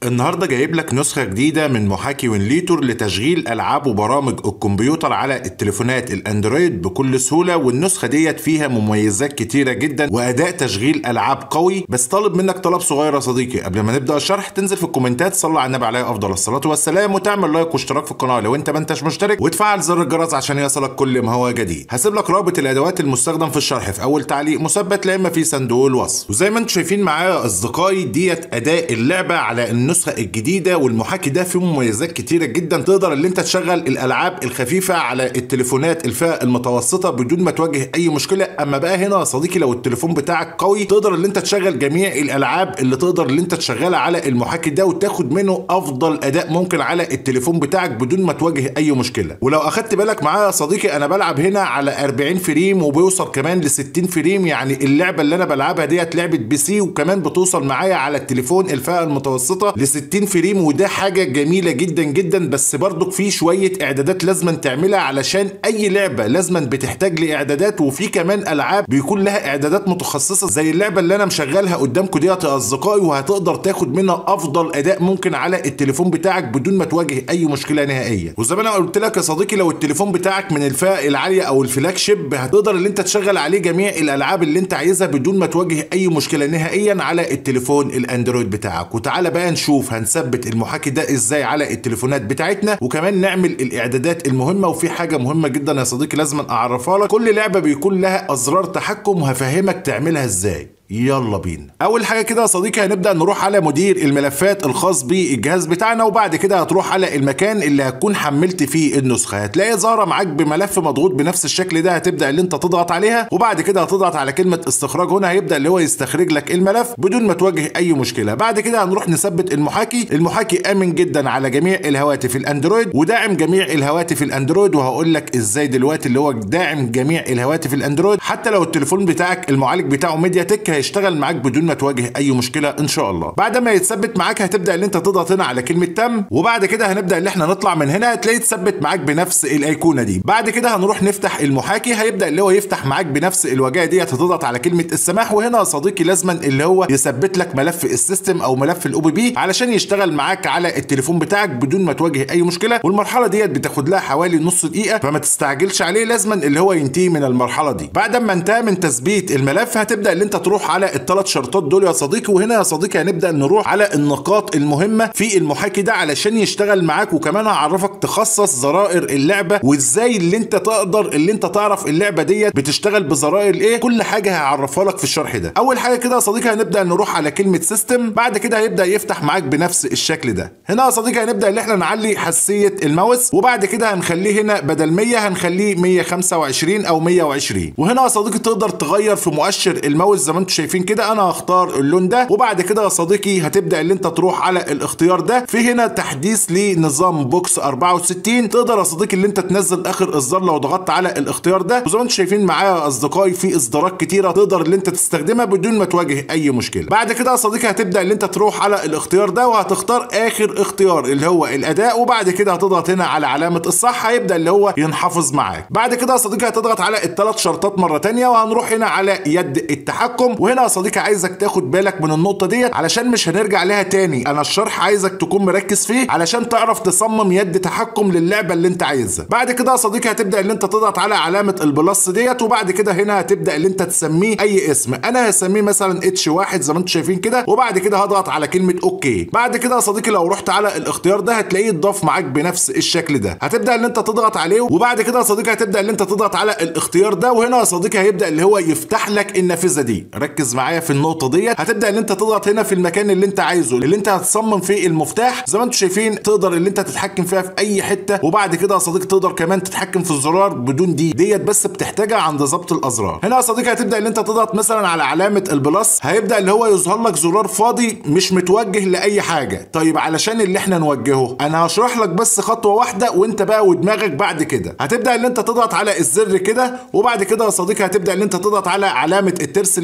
النهارده جايب لك نسخه جديده من محاكي وينليتور لتشغيل العاب وبرامج الكمبيوتر على التليفونات الاندرويد بكل سهوله والنسخه ديت فيها مميزات كتيره جدا واداء تشغيل العاب قوي بس طالب منك طلب صغير يا صديقي قبل ما نبدا الشرح تنزل في الكومنتات صلي على النبي عليه افضل الصلاه والسلام وتعمل لايك واشتراك في القناه لو انت ما انتش مشترك وتفعل زر الجرس عشان يصلك كل ما هو جديد هسيب لك رابط الادوات المستخدم في الشرح في اول تعليق مثبت لا اما في صندوق الوصف وزي ما انتم شايفين معايا اصدقائي ديت اداء اللعبه على النسخه الجديده والمحاكي ده فيه مميزات كتيره جدا تقدر ان انت تشغل الالعاب الخفيفه على التليفونات الفئه المتوسطه بدون ما تواجه اي مشكله اما بقى هنا يا صديقي لو التليفون بتاعك قوي تقدر ان انت تشغل جميع الالعاب اللي تقدر ان انت تشغلها على المحاكي ده وتاخد منه افضل اداء ممكن على التليفون بتاعك بدون ما تواجه اي مشكله ولو اخدت بالك معايا يا صديقي انا بلعب هنا على 40 فريم وبيوصل كمان ل 60 فريم يعني اللعبه اللي انا بلعبها ديت لعبه بي سي وكمان بتوصل معايا على التليفون الفئه المتوسطه ل 60 فريم وده حاجه جميله جدا جدا بس برضك في شويه اعدادات لازم تعملها علشان اي لعبه لازم بتحتاج لاعدادات وفي كمان العاب بيكون لها اعدادات متخصصه زي اللعبه اللي انا مشغلها قدامكم ديت يا اصدقائي وهتقدر تاخد منها افضل اداء ممكن على التليفون بتاعك بدون ما تواجه اي مشكله نهائيه وزي ما انا قلت لك يا صديقي لو التليفون بتاعك من الفئه العاليه او الفلاج شيب هتقدر ان انت تشغل عليه جميع الالعاب اللي انت عايزها بدون ما تواجه اي مشكله نهائيا على التليفون الاندرويد بتاعك وتعالى بقى نشوف هنثبت المحاكي ده ازاي على التليفونات بتاعتنا وكمان نعمل الاعدادات المهمه وفي حاجه مهمه جدا يا صديقي لازم اعرفها لك كل لعبه بيكون لها ازرار تحكم وهفهمك تعملها ازاي يلا بينا اول حاجه كده يا صديقي هنبدا نروح على مدير الملفات الخاص بالجهاز بتاعنا وبعد كده هتروح على المكان اللي هتكون حملت فيه النسخه هتلاقي ظاهره معاك بملف مضغوط بنفس الشكل ده هتبدا اللي انت تضغط عليها وبعد كده هتضغط على كلمه استخراج هنا هيبدا اللي هو يستخرج لك الملف بدون ما تواجه اي مشكله بعد كده هنروح نثبت المحاكي المحاكي امن جدا على جميع الهواتف الاندرويد وداعم جميع الهواتف الاندرويد وهقول لك ازاي دلوقتي اللي هو داعم جميع الهواتف الاندرويد حتى لو التليفون بتاعك المعالج بتاعه ميديا تك هيشتغل معاك بدون ما تواجه اي مشكله ان شاء الله بعد ما يتثبت معاك هتبدا ان انت تضغط هنا على كلمه تم وبعد كده هنبدا ان احنا نطلع من هنا هتلاقيه يتثبت معاك بنفس الايقونه دي بعد كده هنروح نفتح المحاكي هيبدا اللي هو يفتح معاك بنفس الواجهه دي هتضغط على كلمه السماح وهنا يا صديقي لازما اللي هو يثبت لك ملف السيستم او ملف الاو بي بي علشان يشتغل معاك على التليفون بتاعك بدون ما تواجه اي مشكله والمرحله ديت بتاخد لها حوالي نص دقيقه فما تستعجلش عليه لازما اللي هو ينتهي من المرحله دي بعد ما انتهى من تثبيت الملف هتبدا ان انت تروح على الثلاث شرطات دول يا صديقي وهنا يا صديقي هنبدا نروح على النقاط المهمه في المحاكي ده علشان يشتغل معاك وكمان هعرفك تخصص زرائر اللعبه وازاي اللي انت تقدر اللي انت تعرف اللعبه ديت بتشتغل بزرائر ايه كل حاجه هعرفها لك في الشرح ده اول حاجه كده يا صديقي هنبدا نروح على كلمه سيستم بعد كده هيبدا يفتح معاك بنفس الشكل ده هنا يا صديقي هنبدا ان احنا نعلي حساسيه الماوس وبعد كده هنخليه هنا بدل 100 هنخليه 125 او 120 وهنا يا صديقي تقدر تغير في مؤشر الماوس زي ما انتم شايفين كده انا هختار اللون ده وبعد كده يا صديقي هتبدا ان انت تروح على الاختيار ده في هنا تحديث لنظام بوكس 64 تقدر يا صديقي ان انت تنزل اخر اصدار لو ضغطت على الاختيار ده وزي ما انتم شايفين معايا يا اصدقائي في اصدارات كتيره تقدر ان انت تستخدمها بدون ما تواجه اي مشكله بعد كده يا صديقي هتبدا ان انت تروح على الاختيار ده وهتختار اخر اختيار اللي هو الاداء وبعد كده هتضغط هنا على علامه الصح هيبدا اللي هو ينحفظ معاك بعد كده يا صديقي هتضغط على الثلاث شرطات مره ثانيه وهنروح هنا على يد التحكم وهنا يا صديقي عايزك تاخد بالك من النقطه ديت علشان مش هنرجع لها تاني انا الشرح عايزك تكون مركز فيه علشان تعرف تصمم يد تحكم للعبه اللي انت عايزها بعد كده يا صديقي هتبدا ان انت تضغط على علامه البلس ديت وبعد كده هنا هتبدا ان انت تسميه اي اسم انا هسميه مثلا اتش واحد زي ما انتم شايفين كده وبعد كده هضغط على كلمه اوكي بعد كده يا صديقي لو رحت على الاختيار ده هتلاقيه اتضاف معاك بنفس الشكل ده هتبدا ان انت تضغط عليه وبعد كده يا صديقي هتبدا ان انت تضغط على الاختيار ده وهنا يا صديقي هيبدا اللي هو يفتح لك النافذه دي ركز معايا في النقطه ديت هتبدا ان انت تضغط هنا في المكان اللي انت عايزه اللي انت هتصمم فيه المفتاح زي ما انتم شايفين تقدر اللي انت تتحكم فيها في اي حته وبعد كده يا صديقي تقدر كمان تتحكم في الزرار بدون دي ديت بس بتحتاجها عند ضبط الازرار هنا يا صديقي هتبدا ان انت تضغط مثلا على علامه البلس هيبدا اللي هو يظهر لك زرار فاضي مش متوجه لاي حاجه طيب علشان اللي احنا نوجهه انا هشرح لك بس خطوه واحده وانت بقى ودماغك بعد كده هتبدا ان انت تضغط على الزر كده وبعد كده يا صديقي هتبدا ان انت تضغط على علامه الترس اللي فوق ديت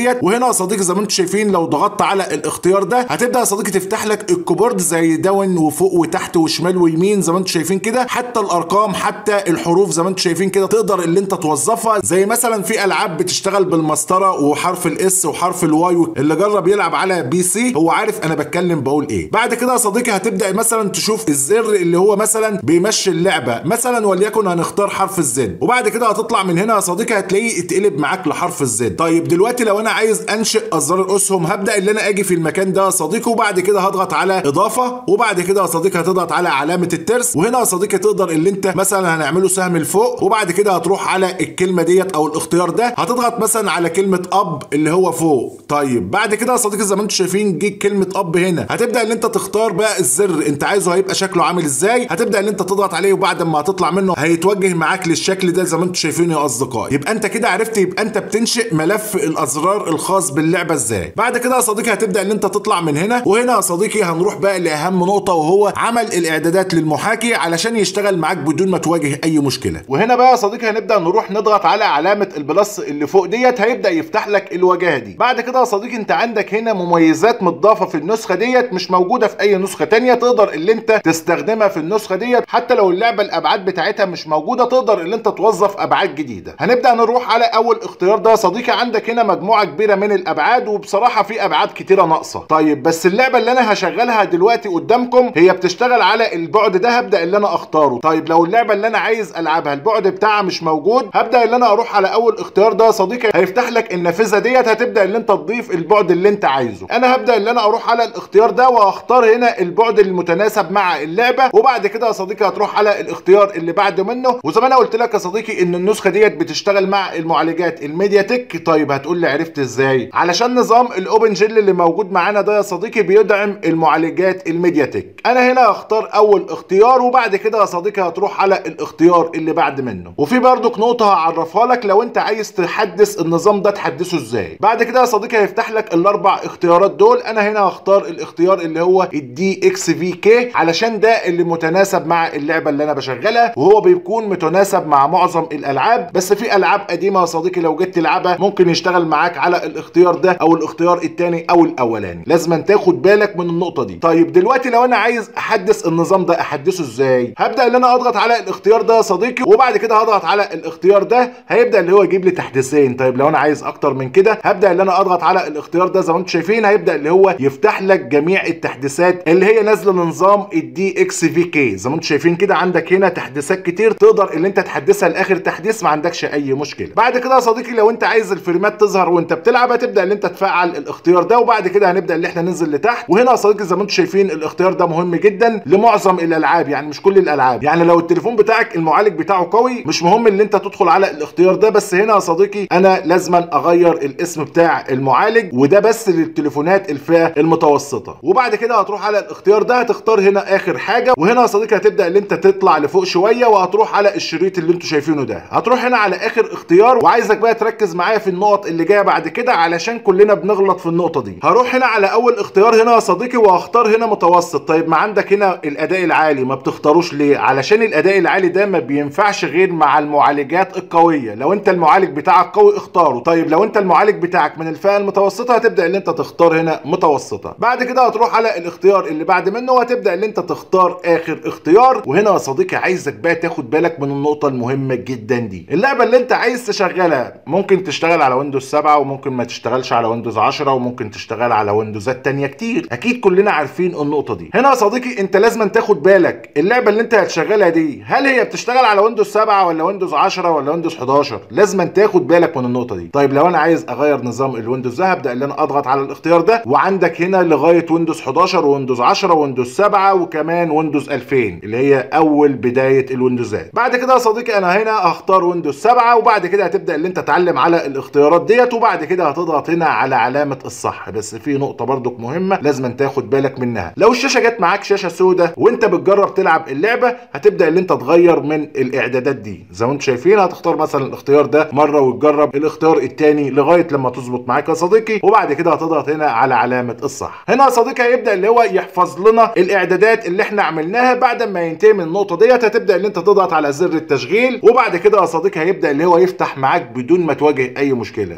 ديت وهنا يا صديقي زي ما انتم شايفين لو ضغطت على الاختيار ده هتبدا يا صديقي تفتح لك الكيبورد زي داون وفوق وتحت وشمال ويمين زي ما انتم شايفين كده حتى الارقام حتى الحروف زي ما انتم شايفين كده تقدر اللي انت توظفها زي مثلا في العاب بتشتغل بالمسطره وحرف الاس وحرف الواي اللي جرب يلعب على بي سي هو عارف انا بتكلم بقول ايه بعد كده يا صديقي هتبدا مثلا تشوف الزر اللي هو مثلا بيمشي اللعبه مثلا وليكن هنختار حرف الزد وبعد كده هتطلع من هنا يا صديقي هتلاقيه اتقلب معاك لحرف الزد طيب دلوقتي لو انا عايز انشئ ازرار الاسهم هبدا اللي انا اجي في المكان ده يا صديقي وبعد كده هضغط على اضافه وبعد كده يا صديقي هتضغط على علامه الترس وهنا يا صديقي تقدر اللي انت مثلا هنعمله سهم لفوق وبعد كده هتروح على الكلمه ديت او الاختيار ده هتضغط مثلا على كلمه اب اللي هو فوق طيب بعد كده يا صديقي زي ما انتم شايفين جه كلمه اب هنا هتبدا اللي انت تختار بقى الزر انت عايزه هيبقى شكله عامل ازاي هتبدا اللي انت تضغط عليه وبعد ما هتطلع منه هيتوجه معاك للشكل ده زي ما انتم شايفين يا اصدقائي يبقى انت كده عرفت يبقى انت بتنشئ ملف الازرار الخاص باللعبه ازاي بعد كده يا صديقي هتبدا ان انت تطلع من هنا وهنا يا صديقي هنروح بقى لاهم نقطه وهو عمل الاعدادات للمحاكي علشان يشتغل معاك بدون ما تواجه اي مشكله وهنا بقى يا صديقي هنبدا نروح نضغط على علامه البلس اللي فوق ديت هيبدا يفتح لك الواجهه دي بعد كده يا صديقي انت عندك هنا مميزات متضافه في النسخه ديت مش موجوده في اي نسخه تانية تقدر اللي انت تستخدمها في النسخه ديت حتى لو اللعبه الابعاد بتاعتها مش موجوده تقدر اللي انت توظف ابعاد جديده هنبدا نروح على اول اختيار ده يا صديقي عندك هنا مجموعه كبيره من الابعاد وبصراحه في ابعاد كتيره ناقصه طيب بس اللعبه اللي انا هشغلها دلوقتي قدامكم هي بتشتغل على البعد ده هبدا اللي انا اختاره طيب لو اللعبه اللي انا عايز العبها البعد بتاعها مش موجود هبدا اللي انا اروح على اول اختيار ده يا صديقي هيفتح لك النافذه ديت هتبدا اللي انت تضيف البعد اللي انت عايزه انا هبدا اللي انا اروح على الاختيار ده واختار هنا البعد المتناسب مع اللعبه وبعد كده يا صديقي هتروح على الاختيار اللي بعد منه وزي ما انا قلت لك يا صديقي ان النسخه ديت بتشتغل مع المعالجات الميديا تك طيب هتقول لي عرفت ازاي علشان نظام الاوبن جيل اللي موجود معانا ده يا صديقي بيدعم المعالجات الميديا تك انا هنا هختار اول اختيار وبعد كده يا صديقي هتروح على الاختيار اللي بعد منه وفي برضك نقطه هعرفها لك لو انت عايز تحدث النظام ده تحدثه ازاي بعد كده يا صديقي هيفتح لك الاربع اختيارات دول انا هنا هختار الاختيار اللي هو الدي اكس في كي علشان ده اللي متناسب مع اللعبه اللي انا بشغلها وهو بيكون متناسب مع معظم الالعاب بس في العاب قديمه يا صديقي لو جيت تلعبها ممكن يشتغل معاك على الاختيار ده او الاختيار الثاني او الاولاني لازم تاخد بالك من النقطه دي طيب دلوقتي لو انا عايز احدث النظام ده احدثه ازاي هبدا ان انا اضغط على الاختيار ده يا صديقي وبعد كده هضغط على الاختيار ده هيبدا اللي هو يجيب لي تحديثين طيب لو انا عايز اكتر من كده هبدا ان انا اضغط على الاختيار ده زي ما انتم شايفين هيبدا اللي هو يفتح لك جميع التحديثات اللي هي نازله لنظام الدي اكس في كي زي ما انتم شايفين كده عندك هنا تحديثات كتير تقدر اللي انت تحدثها لاخر تحديث ما عندكش اي مشكله بعد كده يا صديقي لو انت عايز الفريمات تظهر وانت بتلعب هتبدا ان انت تفعل الاختيار ده وبعد كده هنبدا ان احنا ننزل لتحت وهنا يا صديقي زي ما انتم شايفين الاختيار ده مهم جدا لمعظم الالعاب يعني مش كل الالعاب يعني لو التليفون بتاعك المعالج بتاعه قوي مش مهم ان انت تدخل على الاختيار ده بس هنا يا صديقي انا لازما اغير الاسم بتاع المعالج وده بس للتليفونات الفئه المتوسطه وبعد كده هتروح على الاختيار ده هتختار هنا اخر حاجه وهنا يا صديقي هتبدا ان انت تطلع لفوق شويه وهتروح على الشريط اللي انتم شايفينه ده هتروح هنا على اخر اختيار وعايزك بقى تركز معايا في النقط اللي جايه بعد كده علشان كلنا بنغلط في النقطه دي هروح هنا على اول اختيار هنا يا صديقي وهختار هنا متوسط طيب ما عندك هنا الاداء العالي ما بتختاروش ليه علشان الاداء العالي ده ما بينفعش غير مع المعالجات القويه لو انت المعالج بتاعك قوي اختاره طيب لو انت المعالج بتاعك من الفئه المتوسطه هتبدا ان انت تختار هنا متوسطه بعد كده هتروح على الاختيار اللي بعد منه وهتبدا ان انت تختار اخر اختيار وهنا يا صديقي عايزك بقى تاخد بالك من النقطه المهمه جدا دي اللعبه اللي انت عايز تشغلها ممكن تشتغل على ويندوز 7 وممكن ما تشتغلش على ويندوز 10 وممكن تشتغل على ويندوزات تانية كتير اكيد كلنا عارفين النقطه دي هنا يا صديقي انت لازم تاخد بالك اللعبه اللي انت هتشغلها دي هل هي بتشتغل على ويندوز 7 ولا ويندوز 10 ولا ويندوز 11 لازم تاخد بالك من النقطه دي طيب لو انا عايز اغير نظام الويندوز ده هبدا ان انا اضغط على الاختيار ده وعندك هنا لغايه ويندوز 11 ويندوز 10 ويندوز 7 وكمان ويندوز 2000 اللي هي اول بدايه الويندوزات بعد كده يا صديقي انا هنا هختار ويندوز 7 وبعد كده هتبدا ان انت تتعلم على الاختيارات ديت وبعد كده هتضغط هنا على علامه الصح بس في نقطه برضك مهمه لازم تاخد بالك منها لو الشاشه جت معاك شاشه سوداء وانت بتجرب تلعب اللعبه هتبدا ان انت تغير من الاعدادات دي زي ما انتم شايفين هتختار مثلا الاختيار ده مره وتجرب الاختيار الثاني لغايه لما تظبط معاك يا صديقي وبعد كده هتضغط هنا على علامه الصح هنا يا صديقي هيبدا اللي هو يحفظ لنا الاعدادات اللي احنا عملناها بعد ما ينتهي من النقطه ديت هتبدا ان انت تضغط على زر التشغيل وبعد كده يا صديقي هيبدا اللي هو يفتح معاك بدون ما تواجه اي مشكله وفي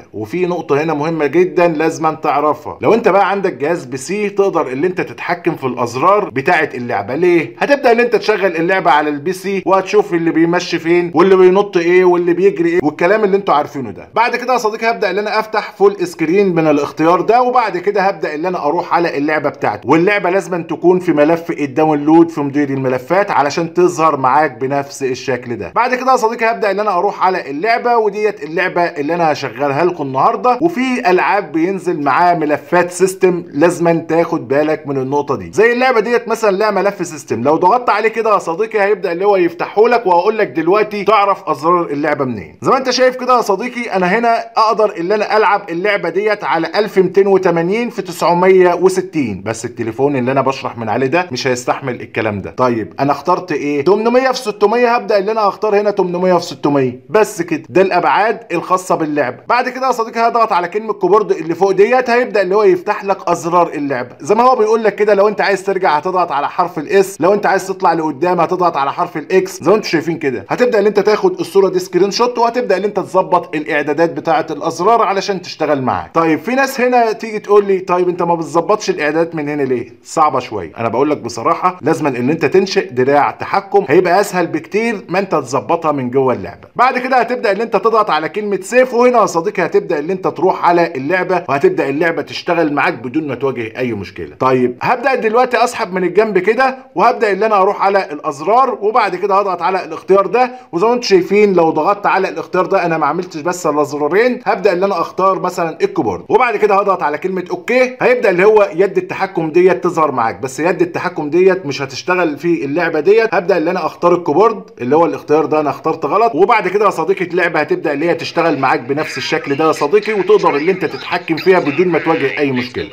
نقطه هنا مهمه جدا لازم تعرفها لو انت بقى عندك جهاز بي سي تقدر اللي انت تتحكم في الازرار بتاعه اللعبه ليه هتبدا ان انت تشغل اللعبه على البي سي وهتشوف اللي بيمشي فين واللي بينط ايه واللي بيجري ايه والكلام اللي انتوا عارفينه ده بعد كده يا صديقي هبدا ان انا افتح فول سكرين من الاختيار ده وبعد كده هبدا ان انا اروح على اللعبه بتاعتي واللعبه لازم تكون في ملف الداونلود في مدير الملفات علشان تظهر معاك بنفس الشكل ده بعد كده يا صديقي هبدا ان انا اروح على اللعبه وديت اللعبه اللي انا هشغلها لكم النهارده وفي العاب بينزل معاه ملفات سيستم لازم تاخد بالك من النقطه دي زي اللعبه ديت مثلا لها ملف سيستم لو ضغطت عليه كده يا صديقي هيبدا اللي هو يفتحه لك وهقول لك دلوقتي تعرف اسرار اللعبه منين زي ما انت شايف كده يا صديقي انا هنا اقدر ان انا العب اللعبه ديت على 1280 في 960 بس التليفون اللي انا بشرح من عليه ده مش هيستحمل الكلام ده طيب انا اخترت ايه 800 في 600 هبدا ان انا اختار هنا 800 في 600 بس كده ده الابعاد الخاصه باللعبه بعد كده يا صديقي هضغط على كلمه كيبورد اللي فوق ديت هيبدا اللي هو يفتح لك ازرار اللعبه زي ما هو بيقول لك كده لو انت عايز ترجع هتضغط على حرف الاس لو انت عايز تطلع لقدام هتضغط على حرف الاكس زي ما انتم شايفين كده هتبدا ان انت تاخد الصوره دي سكرين شوت وهتبدا ان انت تظبط الاعدادات بتاعه الازرار علشان تشتغل معاك طيب في ناس هنا تيجي تقول لي طيب انت ما بتظبطش الاعدادات من هنا ليه صعبه شويه انا بقول لك بصراحه لازما ان انت تنشئ دراع تحكم هيبقى اسهل بكتير ما انت تظبطها من جوه اللعبه بعد كده هتبدا ان انت تضغط على كلمه سيف وهنا يا صديقي هتبدا ان انت تروح على اللعبه وهتبدا اللعبه تشتغل معاك بدون ما تواجه اي مشكله طيب هبدا دلوقتي اسحب من الجنب كده وهبدا ان انا اروح على الازرار وبعد كده هضغط على الاختيار ده وزي ما انتم شايفين لو ضغطت على الاختيار ده انا ما عملتش بس الا زرارين هبدا ان انا اختار مثلا الكيبورد وبعد كده هضغط على كلمه اوكي هيبدا اللي هو يد التحكم ديت تظهر معاك بس يد التحكم ديت مش هتشتغل في اللعبه ديت هبدا ان انا اختار الكيبورد اللي هو الاختيار ده انا اخترت غلط وبعد كده يا صديقي اللعبه هتبدا اللي هي تشتغل معاك بنفس الشكل ده يا صديقي وتقدر اللي انت تتحكم فيها بدون ما تواجه اي مشكله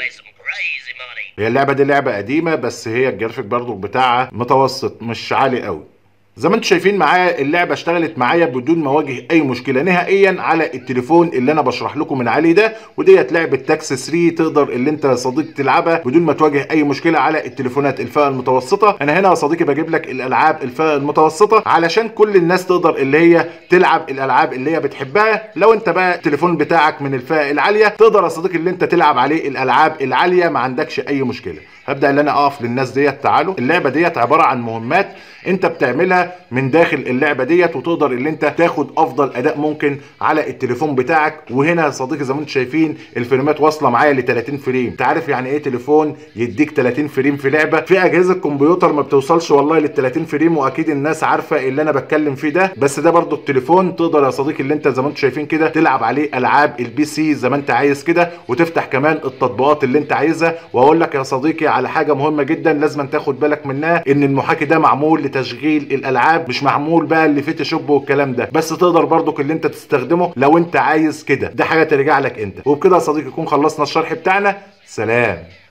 هي اللعبه دي لعبه قديمه بس هي الجرافيك برضو بتاعها متوسط مش عالي قوي زي ما انتم شايفين معايا اللعبه اشتغلت معايا بدون ما اواجه اي مشكله نهائيا على التليفون اللي انا بشرح لكم من عليه ده وديت لعبه تاكس 3 تقدر اللي انت يا صديقي تلعبها بدون ما تواجه اي مشكله على التليفونات الفئه المتوسطه انا هنا يا صديقي بجيب لك الالعاب الفئه المتوسطه علشان كل الناس تقدر اللي هي تلعب الالعاب اللي هي بتحبها لو انت بقى التليفون بتاعك من الفئه العاليه تقدر يا صديقي اللي انت تلعب عليه الالعاب العاليه ما عندكش اي مشكله هبدا ان انا اقف للناس ديت تعالوا اللعبه ديت عباره عن مهمات انت بتعملها من داخل اللعبه ديت وتقدر ان انت تاخد افضل اداء ممكن على التليفون بتاعك وهنا يا صديقي زي ما انتم شايفين الفريمات واصله معايا ل 30 فريم انت عارف يعني ايه تليفون يديك 30 فريم في لعبه في اجهزه كمبيوتر ما بتوصلش والله لل 30 فريم واكيد الناس عارفه اللي انا بتكلم فيه ده بس ده برضو التليفون تقدر يا صديقي اللي انت زي ما انتم شايفين كده تلعب عليه العاب البي سي زي ما انت عايز كده وتفتح كمان التطبيقات اللي انت عايزها واقول لك يا صديقي على حاجه مهمه جدا لازم تاخد بالك منها ان المحاكي ده معمول لتشغيل الالعاب مش معمول بقى اللي فيتوشوب والكلام ده بس تقدر برضك اللي انت تستخدمه لو انت عايز كده ده حاجه ترجع لك انت وبكده يا صديقي يكون خلصنا الشرح بتاعنا سلام